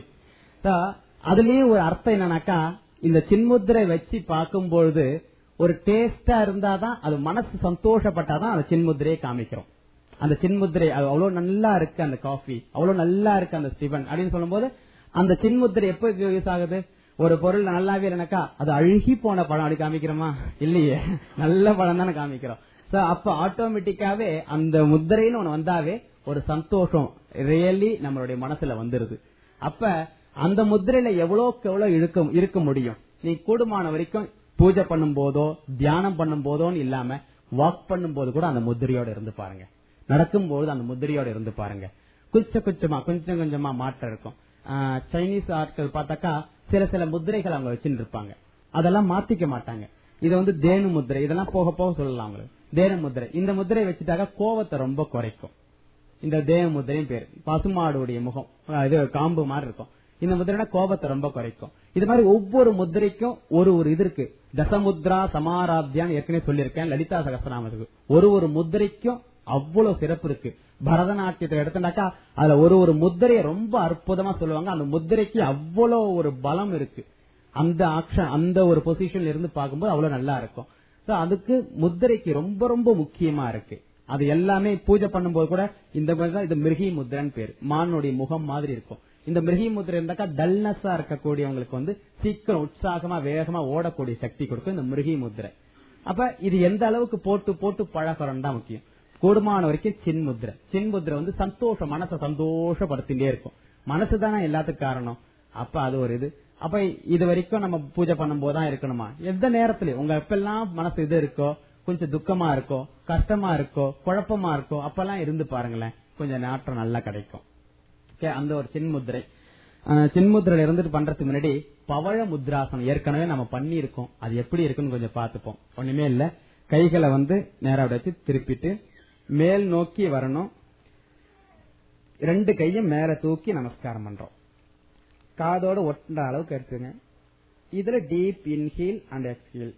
அதுலயும் ஒரு அர்த்தம் என்னன்னாக்கா இந்த சின்முத்திரை வச்சு பார்க்கும்பொழுது ஒரு டேஸ்டா இருந்தாதான் அது மனசு சந்தோஷப்பட்டாதான் அந்த சின்முத்திரையை காமிக்கிறோம் அந்த சின்முத்திரை அது அவ்வளவு நல்லா இருக்கு அந்த காஃபி அவ்வளவு நல்லா இருக்கு அந்த சிவன் அப்படின்னு சொல்லும்போது அந்த சின்முத்திரை எப்ப யூஸ் ஆகுது ஒரு பொருள் நல்லாவே இல்லைனாக்கா அது அழுகி போன பழம் அப்படி காமிக்கிறோமா இல்லையே நல்ல பழம் தானே காமிக்கிறோம் சோ அப்ப ஆட்டோமேட்டிக்காவே அந்த முத்திரைன்னு ஒண்ணு வந்தாவே ஒரு சந்தோஷம் ரியலி நம்மளுடைய மனசுல வந்துருது அப்ப அந்த முத்திரையில எவ்வளவுக்கு எவ்வளவு இருக்க இருக்க முடியும் நீ கூடுமான வரைக்கும் பூஜை பண்ணும் போதோ தியானம் பண்ணும் போதோன்னு இல்லாம வாக் பண்ணும் போது கூட அந்த முத்திரையோட இருந்து பாருங்க நடக்கும் போது அந்த முத்திரையோட இருந்து பாருங்க கொஞ்சம் கொஞ்சமா கொஞ்சம் கொஞ்சமா மாற்றம் இருக்கும் ஆஹ் சைனீஸ் ஆட்கள் பார்த்தாக்கா சில சில முத்திரைகள் அவங்க வச்சுட்டு இருப்பாங்க அதெல்லாம் மாத்திக்க மாட்டாங்க இது வந்து தேனு முத்திரை இதெல்லாம் போக போக சொல்லலாம் அவங்களுக்கு தேனு முத்திரை இந்த முத்திரை வச்சுட்டாக்கா கோவத்தை ரொம்ப குறைக்கும் இந்த தேவ முத்திரையும் பேரு பசுமாடுடைய முகம் அஹ் இது காம்பு மாதிரி இருக்கும் இந்த முத்திரைனா கோபத்தை ரொம்ப குறைக்கும் இது மாதிரி ஒவ்வொரு முத்திரைக்கும் ஒரு ஒரு இது இருக்கு தசமுத்ரா சமாராத்தியான்னு ஏற்கனவே சொல்லியிருக்கேன் லலிதா சகஸ்திரநாமத்துக்கு ஒரு ஒரு முத்திரைக்கும் அவ்வளவு சிறப்பு இருக்கு பரதநாட்டியத்தை எடுத்துனாக்கா அதுல ஒரு ஒரு முத்திரையை ரொம்ப அற்புதமா சொல்லுவாங்க அந்த முத்திரைக்கு அவ்வளவு ஒரு பலம் இருக்கு அந்த ஆக்ஷன் அந்த ஒரு பொசிஷன்ல இருந்து பார்க்கும்போது அவ்வளவு நல்லா இருக்கும் So, அதுக்கு முத்திரைக்கு ரொம்ப ரொம்ப முக்கியமா இருக்கு அது எல்லாமே பூஜை பண்ணும்போது கூட இந்த மாதிரி தான் இது மிருகி முத்திரன்னு பேரு மானுடைய முகம் மாதிரி இருக்கும் இந்த மிருகி முத்திரை இருந்தாக்கா டல்னஸா இருக்கக்கூடியவங்களுக்கு வந்து சீக்கிரம் உற்சாகமா வேகமா ஓடக்கூடிய சக்தி கொடுக்கும் இந்த மிருகி முத்திரை அப்ப இது எந்த அளவுக்கு போட்டு போட்டு பழகிறோம் தான் முக்கியம் கூடுமான வரைக்கும் சின்முத்திரை சின்முத்திரை வந்து சந்தோஷம் மனசை சந்தோஷப்படுத்திட்டே இருக்கும் மனசு தானே எல்லாத்துக்கும் காரணம் அப்ப அது ஒரு இது அப்ப இது வரைக்கும் நம்ம பூஜை பண்ணும் போதுதான் இருக்கணுமா எந்த நேரத்துல உங்க எப்பெல்லாம் மனசு இது இருக்கோ கொஞ்சம் துக்கமா இருக்கோ கஷ்டமா இருக்கோ குழப்பமா இருக்கோ அப்பெல்லாம் இருந்து பாருங்களேன் கொஞ்சம் நாற்றம் நல்லா கிடைக்கும் ஓகே அந்த ஒரு சின்முத்திரை அஹ் சின்முத்திரையில இருந்துட்டு பண்றதுக்கு முன்னாடி பவழ முத்ராசனம் ஏற்கனவே நம்ம பண்ணி இருக்கோம் அது எப்படி இருக்குன்னு கொஞ்சம் பார்த்துப்போம் ஒண்ணுமே இல்ல கைகளை வந்து நேரா வச்சு திருப்பிட்டு மேல் நோக்கி வரணும் ரெண்டு கையும் மேல தூக்கி நமஸ்காரம் பண்றோம் காதோட ஒட்டுற அளவுக்கு எடுத்துங்க இதுல டீப் இன்ஹீல் அண்ட் எக்ஸ்ஹீல்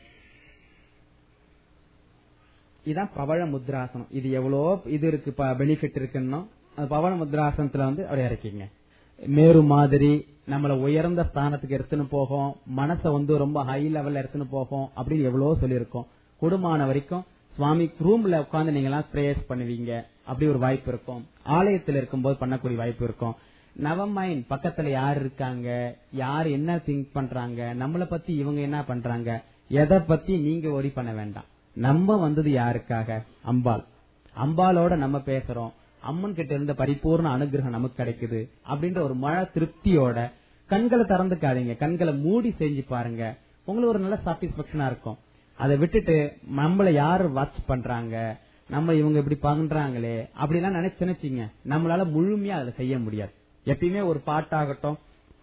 இதான் பவழ முத்ராசனம் இது எவ்வளோ இது இருக்கு பெனிஃபிட் இருக்குன்னா அந்த பவழ முத்ராசனத்துல வந்து அப்படியே இறக்கிங்க மேரு மாதிரி நம்மள உயர்ந்த ஸ்தானத்துக்கு எடுத்துன்னு போகும் மனசை வந்து ரொம்ப ஹை லெவல்ல எடுத்துன்னு போகும் அப்படின்னு எவ்வளவோ சொல்லியிருக்கோம் குடும்பமான வரைக்கும் சுவாமி ரூம்ல உட்கார்ந்து நீங்க எல்லாம் பிரேயர்ஸ் பண்ணுவீங்க அப்படி ஒரு வாய்ப்பு இருக்கும் ஆலயத்தில் இருக்கும்போது பண்ணக்கூடிய வாய்ப்பு இருக்கும் நவமைண்ட் பக்கத்துல யார் இருக்காங்க யார் என்ன திங்க் பண்றாங்க நம்மள பத்தி இவங்க என்ன பண்றாங்க எதை பத்தி நீங்க ஒரி பண்ண வேண்டாம் நம்ம வந்தது யாருக்காக அம்பாள் அம்பாளோட நம்ம பேசுறோம் அம்மன் கிட்ட இருந்த பரிபூர்ண அனுகிரகம் நமக்கு கிடைக்குது அப்படின்ற ஒரு மழ திருப்தியோட கண்களை திறந்துக்காதீங்க கண்களை மூடி செஞ்சு பாருங்க உங்களுக்கு ஒரு நல்ல சாட்டிஸ்பேக்ஷனா இருக்கும் அதை விட்டுட்டு நம்மள யாரு வாட்ச் பண்றாங்க நம்ம இவங்க இப்படி பண்றாங்களே அப்படிலாம் நினைச்சு நினைச்சீங்க நம்மளால முழுமையா அதை செய்ய முடியாது எப்பயுமே ஒரு பாட்டாகட்டும்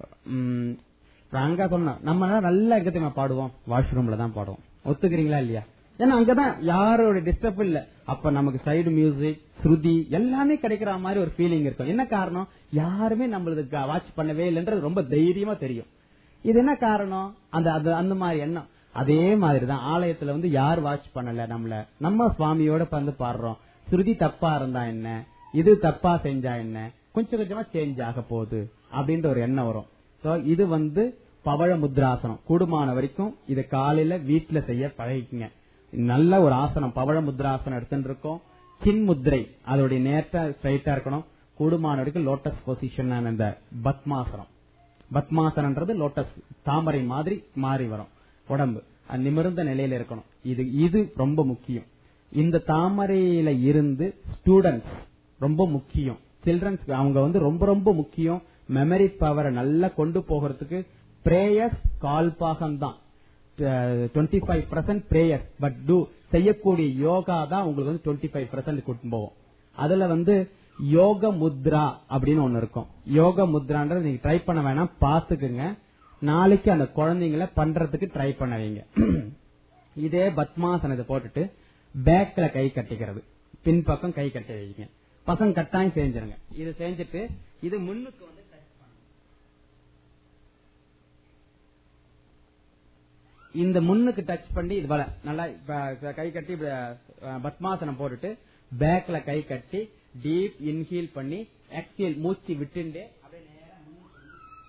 உம், அங்க சொன்ன நம்ம நல்லா எங்க தெரியுமா பாடுவோம் வாஷ்ரூம்ல தான் பாடுவோம் ஒத்துக்கிறீங்களா இல்லையா ஏன்னா அங்கதான் யாரோட டிஸ்டர்ப் இல்ல அப்ப நமக்கு சைடு மியூசிக் ஸ்ருதி எல்லாமே கிடைக்கிற மாதிரி ஒரு ஃபீலிங் இருக்கும் என்ன காரணம் யாருமே நம்மளுக்கு வாட்ச் பண்ணவே இல்லைன்றது ரொம்ப தைரியமா தெரியும் இது என்ன காரணம் அந்த அது அந்த மாதிரி எண்ணம் அதே மாதிரிதான் ஆலயத்துல வந்து யார் வாட்ச் பண்ணல நம்மள நம்ம சுவாமியோட வந்து பாடுறோம் ஸ்ருதி தப்பா இருந்தா என்ன இது தப்பா செஞ்சா என்ன கொஞ்சம் கொஞ்சமா சேஞ்ச் ஆக போகுது அப்படின்ற ஒரு எண்ணம் வரும் சோ இது வந்து பவழ முத்ராசனம் கூடுமான வரைக்கும் இது காலையில வீட்டுல செய்ய பழகிக்குங்க நல்ல ஒரு ஆசனம் பவழ முத்ராசனம் எடுத்துட்டு இருக்கோம் சின் முத்ரை அதோடைய நேர்த்த ஸ்ட்ரைட்டா இருக்கணும் கூடுமான வரைக்கும் லோட்டஸ் பொசிஷன் இந்த பத்மாசனம் பத்மாசனன்றது லோட்டஸ் தாமரை மாதிரி மாறி வரும் உடம்பு அது நிமிர்ந்த நிலையில இருக்கணும் இது இது ரொம்ப முக்கியம் இந்த தாமரையில இருந்து ஸ்டூடெண்ட்ஸ் ரொம்ப முக்கியம் சில்ட்ரன்ஸ் அவங்க வந்து ரொம்ப ரொம்ப முக்கியம் மெமரி பவரை நல்லா கொண்டு போகிறதுக்கு பிரேயர்ஸ் கால் பாகம் தான் twenty five percent prayers but to செய்யக்கூடிய யோகா தான் உங்களுக்கு வந்து டுவெண்ட்டி ஃபைவ் பர்சன்ட் கூட்டு போவோம் அதுல வந்து யோக முத்ரா அப்படின்னு ஒண்ணு இருக்கும் யோக முத்ரான்றது நீங்க ட்ரை பண்ண வேணாம் பாத்துக்குங்க நாளைக்கு அந்த குழந்தைங்கள பண்றதுக்கு ட்ரை பண்ண வைங்க இதே பத்மாசனத்தை போட்டுட்டு பேக்ல கை கட்டிக்கிறது பின்பக்கம் கை கட்டி வைங்க பசங்க கட்டாயம் செஞ்சிருங்க இது செஞ்சுட்டு இது முன்னுக்கு வந்து touch பண்ணணும். இந்த முன்னுக்கு டச் பண்ணி இது போல நல்லா இப்ப கை கட்டி இப்படி, அஹ், பத்மாசனம் போட்டுட்டு பேக்ல கை கட்டி டீப் இன்ஹீல் பண்ணி எக்ஸீல் மூச்சு விட்டுண்டே அப்படியே நேரா முன்னுக்கு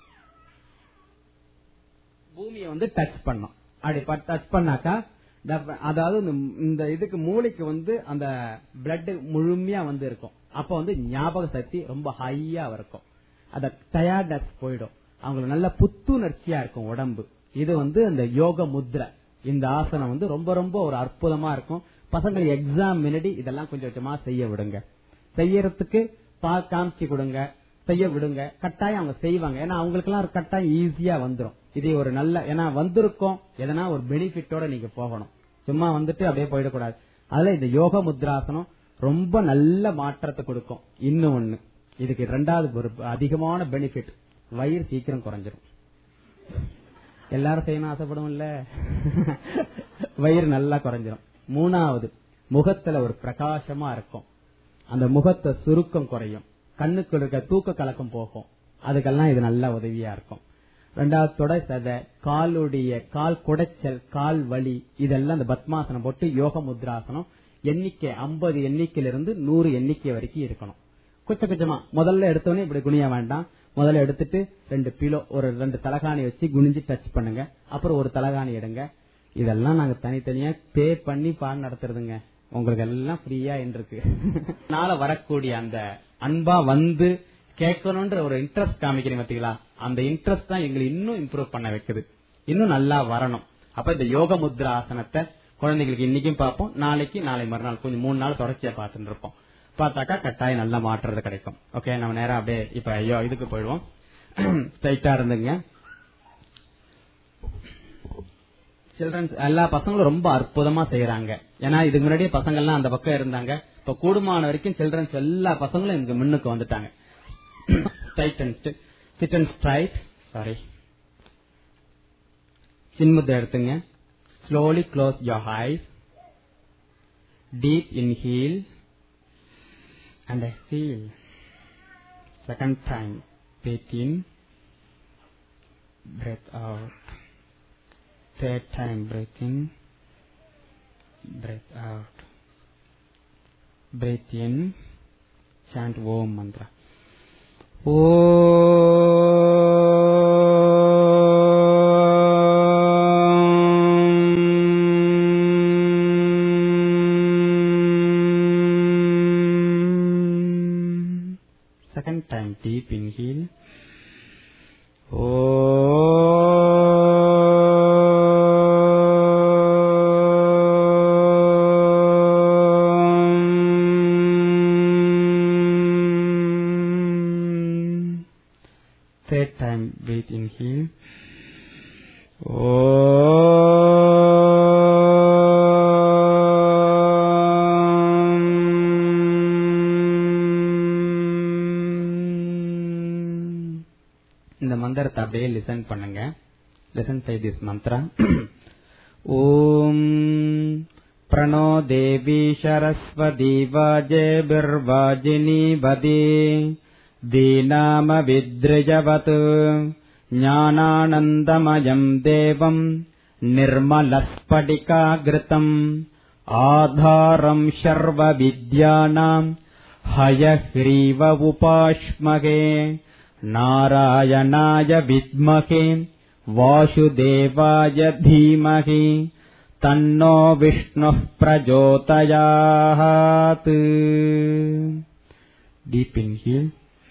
பூமியை வந்து டச் பண்ணும் அப்படி டச் பண்ணாக்கா the- அதாவது இந்த- இந்த இதுக்கு மூளைக்கு வந்து அந்த பிளட் முழுமையா வந்து இருக்கும் அப்ப வந்து ஞாபக சக்தி ரொம்ப ஹையா இருக்கும் அந்த டயர்ட்னஸ் போயிடும் அவங்களுக்கு நல்ல புத்துணர்ச்சியா இருக்கும் உடம்பு இது வந்து அந்த யோக முத்ரை இந்த ஆசனம் வந்து ரொம்ப ரொம்ப ஒரு அற்புதமா இருக்கும் பசங்க எக்ஸாம் முன்னாடி இதெல்லாம் கொஞ்சம் கொஞ்சமா செய்ய விடுங்க செய்யறதுக்கு பா காமிச்சு கொடுங்க செய்ய விடுங்க கட்டாயம் அவங்க செய்வாங்க ஏன்னா அவங்களுக்கு எல்லாம் ஒரு கட்டாயம் ஈஸியா வந்துரும் இது ஒரு நல்ல ஏன்னா வந்திருக்கோம் எதனா ஒரு பெனிஃபிட்டோட நீங்க போகணும் சும்மா வந்துட்டு அப்படியே போயிடக்கூடாது அதுல இந்த யோக முத்ராசனம் ரொம்ப நல்ல மாற்றத்தை கொடுக்கும் இன்னும் ஒண்ணு இதுக்கு ரெண்டாவது ஒரு அதிகமான பெனிஃபிட் வயிறு சீக்கிரம் குறைஞ்சிரும் எல்லாரும் செய்யணும் ஆசைப்படுவோம்ல வயிறு நல்லா குறைஞ்சிரும் மூணாவது முகத்துல ஒரு பிரகாசமா இருக்கும் அந்த முகத்தை சுருக்கம் குறையும் கண்ணுக்கு இருக்க தூக்க கலக்கம் போகும் அதுக்கெல்லாம் இது நல்ல உதவியா இருக்கும் ரெண்டாவது தொடை சதை காலுடைய கால் குடைச்சல் கால் வலி இதெல்லாம் இந்த பத்மாசனம் போட்டு யோக முத்ராசனம் எண்ணிக்கை ஐம்பது எண்ணிக்கையிலிருந்து நூறு எண்ணிக்கை வரைக்கும் இருக்கணும் கொஞ்சம் கொஞ்சமா முதல்ல எடுத்தோடனே இப்படி குனிய வேண்டாம் முதல்ல எடுத்துட்டு ரெண்டு பிலோ ஒரு ரெண்டு தலகாணி வச்சு குனிஞ்சு டச் பண்ணுங்க அப்புறம் ஒரு தலகாணி எடுங்க இதெல்லாம் நாங்க தனித்தனியா பே பண்ணி பாடம் நடத்துறதுங்க உங்களுக்கு எல்லாம் ஃப்ரீயா இருக்கு நாள வரக்கூடிய அந்த அன்பா வந்து கேட்கணும்ன்ற ஒரு இன்ட்ரெஸ்ட் காமிக்கிறீங்க பாத்தீங்களா அந்த இன்ட்ரெஸ்ட் தான் எங்களை இன்னும் இம்ப்ரூவ் பண்ண வைக்குது இன்னும் நல்லா வரணும் அப்ப இந்த யோக முத்ரா ஆசனத்தை குழந்தைகளுக்கு இன்னைக்கும் பார்ப்போம் நாளைக்கு நாளை மறுநாள் கொஞ்சம் மூணு நாள் தொடர்ச்சியா பார்த்துட்டு இருப்போம் பார்த்தாக்கா கட்டாயம் நல்லா மாற்றுறது கிடைக்கும் ஓகே நம்ம நேரா அப்படியே இப்ப ஐயோ இதுக்கு போயிடுவோம் ஸ்ட்ரைட்டா இருந்துங்க சில்ட்ரன்ஸ் எல்லா பசங்களும் ரொம்ப அற்புதமா செய்யறாங்க ஏன்னா இதுக்கு முன்னாடியே பசங்க எல்லாம் அந்த பக்கம் இருந்தாங்க இப்ப கூடுமான வரைக்கும் சில்ட்ரன்ஸ் எல்லா பசங்களும் இங்க முன்னுக்கு வந்துட்டாங்க straight and sit and straight sorry சின்முத்தை எடுத்துங்க slowly close your eyes deep inhale and exhale second time breathe in breath out third time breathe in breath out breathe in chant om mantra Om. Second time deep inhale. Om. Third time breathe inhale. Om. இந்த மந்திரத்தை அப்படியே listen பண்ணுங்க listen by this மந்த்ரா ஓம் பிரணோ தேவி சரஸ்வதி வாஜேபிர்வாஜினி வதே தீநாம வித்ருஜவத் ஞானானந்தமயம் தேவம் निर्मलस्फटिकाग्रतम् आधारम् सर्वविद्यानाम् हयह्रीव उपाश्महे नारायणाय विद्महे वासुदेवाय धीमहि तन्नो विष्णुः प्रचोदयात् Deep inhale.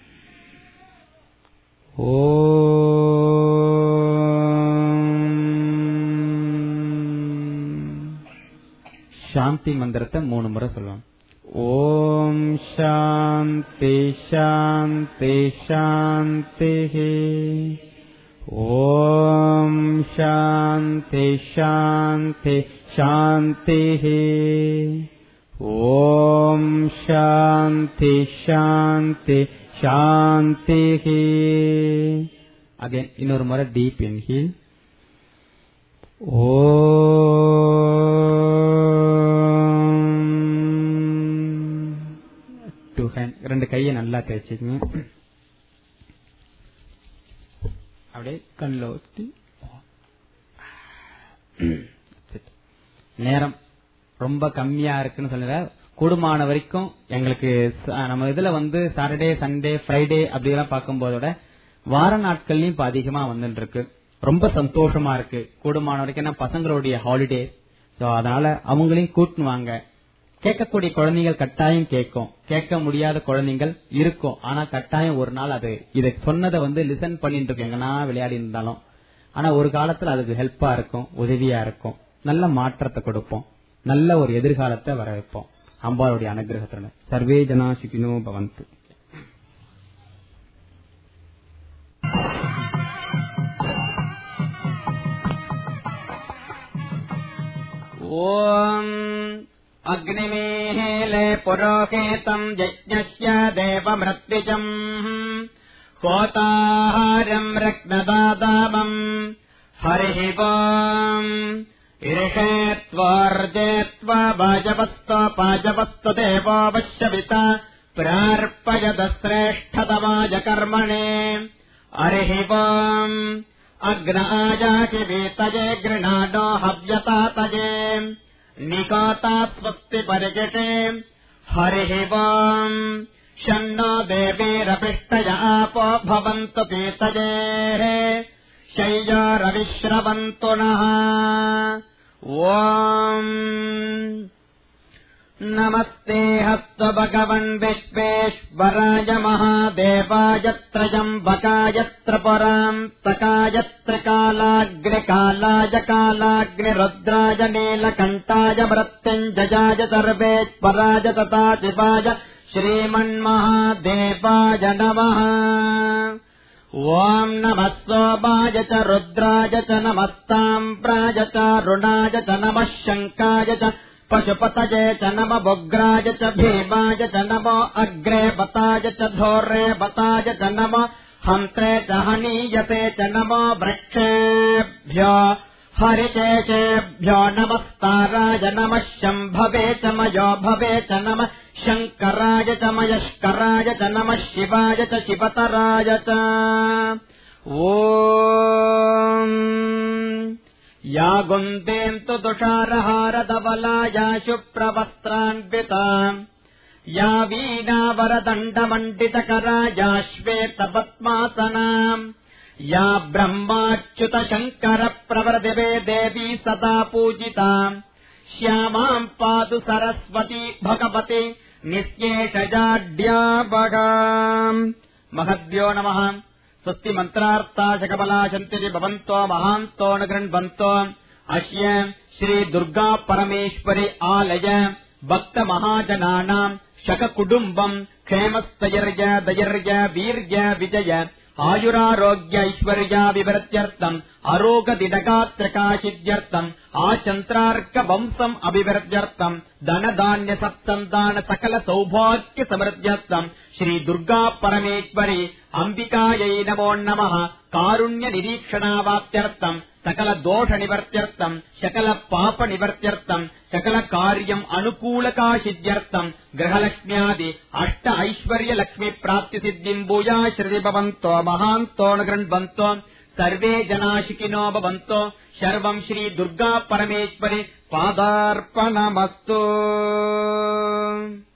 ஓம் சாந்தி மந்திரத்தை மூணு முறை சொல்லுவோம் ஓம் சாந்தி சாந்தி சாந்தி ஓம் சாந்தி சாந்தி சாந்தி ஓம் சாந்தி சாந்தி சாந்தி அகைன் இன்னொரு முறை டீப் இன்ஹீல் ஓம் டூ ஹேண்ட் ரெண்டு கையை நல்லா தேய்ச்சிக்கங்க அப்படியே கண்ணில் ஊற்றி நேரம் ரொம்ப கம்மியா இருக்குன்னு சொல்லுங்க கூடுமான வரைக்கும் எங்களுக்கு ச- நம்ம இதுல வந்து சாட்டர்டே சண்டே ஃப்ரைடே அப்படி எல்லாம் பார்க்கும்போதோட வார நாட்கள்லயும் இப்ப அதிகமா வந்துட்டு இருக்கு ரொம்ப சந்தோஷமா இருக்கு கூடுமான வரைக்கும் ஏன்னா பசங்களுடைய ஹாலிடே சோ அதனால அவங்களையும் கூட்டின்னு வாங்க கேட்கக்கூடிய குழந்தைகள் கட்டாயம் கேட்கும் கேட்க முடியாத குழந்தைகள் இருக்கும் ஆனா கட்டாயம் ஒரு நாள் அது இதை சொன்னதை வந்து லிசன் பண்ணிட்டு இருக்கும் எங்கன்னா விளையாடி இருந்தாலும் ஆனா ஒரு காலத்துல அதுக்கு ஹெல்ப்பா இருக்கும் உதவியா இருக்கும் நல்ல மாற்றத்தை கொடுப்போம் நல்ல ஒரு எதிர்காலத்தை வர வைப்போம் அம்பாளுடைய அனுகிரகத்துடன் சர்வே ஜனா சுகினோ பவந்து ஓம் அக்னிமீலே புரோகேதம் யஜ்ஞஸ்ய தேவமிருத்விஜம் கோதாஹாரம் ரக்னதாதாமம் ஹரிः ஓம் ईर्षेत्वार्जेत्वा वाजपस्तो पाजपस्तु देवोऽवश्यविता प्रार्पयत श्रेष्ठतमाज कर्मणे हरिः ओम् अग्न आजाहि वीतये गृणाडो हव्यता तये निकोता स्वस्ति परिजटे हरिः ओम् शन्नो देवीरपिष्टय आपो भवन्तु पीतयेः शय्यारविश्रवन्तु नः ॐ नमस्ते हस्त भगवन् विश्वेश्वराय महादेवाय त्रयम्बकायत्र पराम् तकायत्र कालाग्निकालाय कालाग्निरुद्राय नीलकण्ठाय मृत्युञ्जयाय सर्वेश्वराय तथा शिवाय श्रीमन्महादेवाय नमः ॐ नमः सोमाय च रुद्राय च नमस्ताम्प्राय च रुणाय च नमः शङ्काय च पशुपतये च नम बुग्राय च भीमाय च नमो अग्रे बताय च धोरे बताय च नम हन्त्रे च हनीयसे च नमो वृक्षेभ्यो हरिकेशेभ्यो नमस्ताराय नमः शम्भवे च मयो भवे च नमः शङ्कराय च मयस्कराय च नमः शिवाय च शिवतराय च ॐ या गुन्देन्तु तुषारहारधवलाया शुप्रवस्त्रान्विता या वीणावरदण्डमण्डितकरा या श्वेतपद्मासनाम् या ब्रह्माच्युत शङ्कर प्रवृदिवे देवी सदा पूजिता श्यामाम् पातु सरस्वती भगवती नित्येषजाड्यापगाम् महद्भ्यो नमः स्वस्ति मन्त्रार्था शकबला शन्तिरि भवन्तो महान्तो न गृह्णन्तो अस्य श्री दुर्गा परमेश्वरि आलय भक्तमहाजनानाम् शककुटुम्बम् क्षेमस्तैर्य दयर्य वीर्य विजय आयुरारोग्य ऐश्वर्याभिवृद्ध्यर्थम् अरोगदिडगात्रकाशिद्यर्थम् आचन्त्रार्कवंशम् अभिवृद्ध्यर्थम् धनधान्यसप्तन्दान सकल सौभाग्य समृद्ध्यर्थम् श्री दुर्गा परमेश्वरी अम्बिकायै नमो नमः कारुण्य निरीक्षणावाप्त्यर्थम् सकल दोष निवर्त्यर्थम् सकल पाप निवर्त्यर्थम् सकल कार्यम् अनुकूलकाशिद्यर्थम् गृहलक्ष्म्यादि अष्ट ऐश्वर्य लक्ष्मी प्राप्ति सिद्धिम् भूया श्रुति भवन्तो महान्तो न गृह्णन्तो सर्वे जनाशिकिनो भवन्तो सर्वम् श्री दुर्गा परमेश्वरि पादार्पणमस्तु